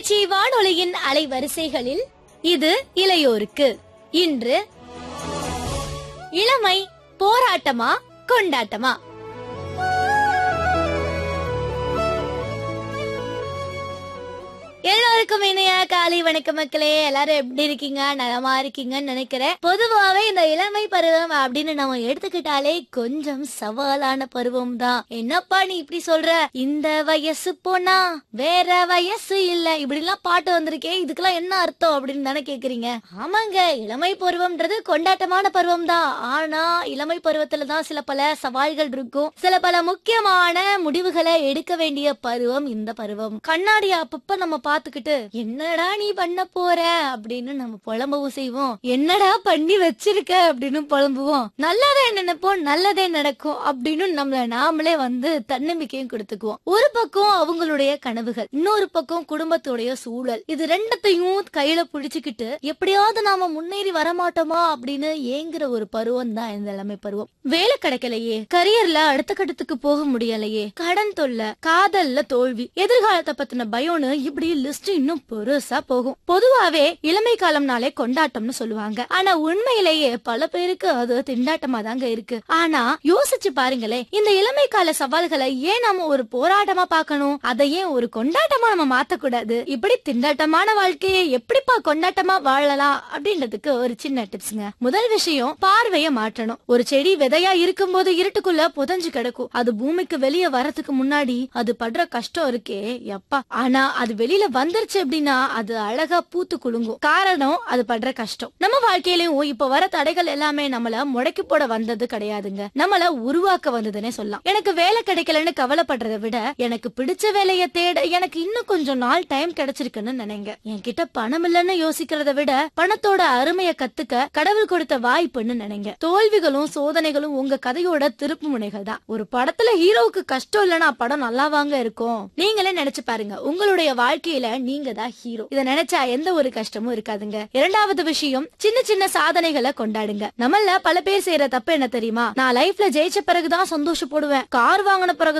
திருச்சி வானொலியின் அலைவரிசைகளில் இது இளையோருக்கு இன்று இளமை போராட்டமா கொண்டாட்டமா எல்லோருக்கும் இணைய காலை வணக்கம் மக்களே எல்லாரும் எப்படி இருக்கீங்க நலமா இருக்கீங்கன்னு நினைக்கிறேன் பொதுவாவே இந்த இளமை பருவம் அப்படின்னு நம்ம எடுத்துக்கிட்டாலே கொஞ்சம் சவாலான பருவம் தான் என்னப்பா நீ இப்படி சொல்ற இந்த வயசு போனா வேற வயசு இல்ல இப்படி எல்லாம் பாட்டு வந்திருக்கே இதுக்கெல்லாம் என்ன அர்த்தம் அப்படின்னு தானே கேக்குறீங்க ஆமாங்க இளமை பருவம்ன்றது கொண்டாட்டமான பருவம் தான் ஆனா இளமை பருவத்துல தான் சில பல சவால்கள் இருக்கும் சில பல முக்கியமான முடிவுகளை எடுக்க வேண்டிய பருவம் இந்த பருவம் கண்ணாடி அப்பப்ப நம்ம பாத்துக்கிட்டு என்னடா நீ பண்ண போற அப்படின்னு நம்ம புலம்பவும் செய்வோம் என்னடா பண்ணி வச்சிருக்க அப்படின்னு புலம்புவோம் நல்லதே நினைப்போம் நல்லதே நடக்கும் அப்படின்னு நம்மள நாமளே வந்து தன்னம்பிக்கையும் கொடுத்துக்குவோம் ஒரு பக்கம் அவங்களுடைய கனவுகள் இன்னொரு பக்கம் குடும்பத்துடைய சூழல் இது ரெண்டத்தையும் கையில பிடிச்சுக்கிட்டு எப்படியாவது நாம முன்னேறி வரமாட்டோமா அப்படின்னு ஏங்குற ஒரு பருவம் தான் இந்த இளமை பருவம் வேலை கிடைக்கலையே கரியர்ல அடுத்த கட்டத்துக்கு போக முடியலையே கடன் தொல்லை காதல்ல தோல்வி எதிர்காலத்தை பத்தின பயம்னு இப்படி லிஸ்ட் இன்னும் பெருசா போகும் பொதுவாவே இளமை காலம்னாலே கொண்டாட்டம்னு சொல்லுவாங்க ஆனா உண்மையிலேயே பல பேருக்கு அது திண்டாட்டமா தாங்க இருக்கு ஆனா யோசிச்சு பாருங்களேன் இந்த இளமை கால சவால்களை ஏன் நாம ஒரு போராட்டமா பார்க்கணும் அதை ஏன் ஒரு கொண்டாட்டமா நம்ம மாத்தக்கூடாது இப்படி திண்டாட்டமான வாழ்க்கையை எப்படிப்பா கொண்டாட்டமா வாழலாம் அப்படின்றதுக்கு ஒரு சின்ன டிப்ஸ்ங்க முதல் விஷயம் பார்வைய மாற்றணும் ஒரு செடி விதையா இருக்கும்போது இருட்டுக்குள்ள புதஞ்சு கிடக்கும் அது பூமிக்கு வெளியே வரதுக்கு முன்னாடி அது படுற கஷ்டம் இருக்கே எப்பா ஆனா அது வெளியில வந்துருச்சு அப்படின்னா அது அழகா பூத்து குலுங்கும் காரணம் அது படுற கஷ்டம் நம்ம வாழ்க்கையிலயும் இப்ப வர தடைகள் எல்லாமே நம்மள முடக்கி போட வந்தது கிடையாதுங்க நம்மள உருவாக்க வந்ததுன்னே சொல்லலாம் எனக்கு வேலை கிடைக்கலன்னு கவலைப்படுறதை விட எனக்கு பிடிச்ச வேலையை தேட எனக்கு இன்னும் கொஞ்சம் நாள் டைம் கிடைச்சிருக்குன்னு நினைங்க என்கிட்ட பணம் இல்லைன்னு யோசிக்கிறத விட பணத்தோட அருமையை கத்துக்க கடவுள் கொடுத்த வாய்ப்புன்னு நினைங்க தோல்விகளும் சோதனைகளும் உங்க கதையோட திருப்பு முனைகள் தான் ஒரு படத்துல ஹீரோவுக்கு கஷ்டம் இல்லைன்னா படம் நல்லாவாங்க இருக்கும் நீங்களே நினைச்சு பாருங்க உங்களுடைய வாழ்க்கையில நீங்க தான் ஹீரோ இத நினைச்சா எந்த ஒரு கஷ்டமும் இருக்காதுங்க இரண்டாவது விஷயம் சின்ன சின்ன சாதனைகளை கொண்டாடுங்க நம்மள பல பேர் செய்யற தப்பு என்ன தெரியுமா நான் லைஃப்ல ஜெயிச்ச பிறகுதான் சந்தோஷப்படுவேன் கார் வாங்கின பிறகு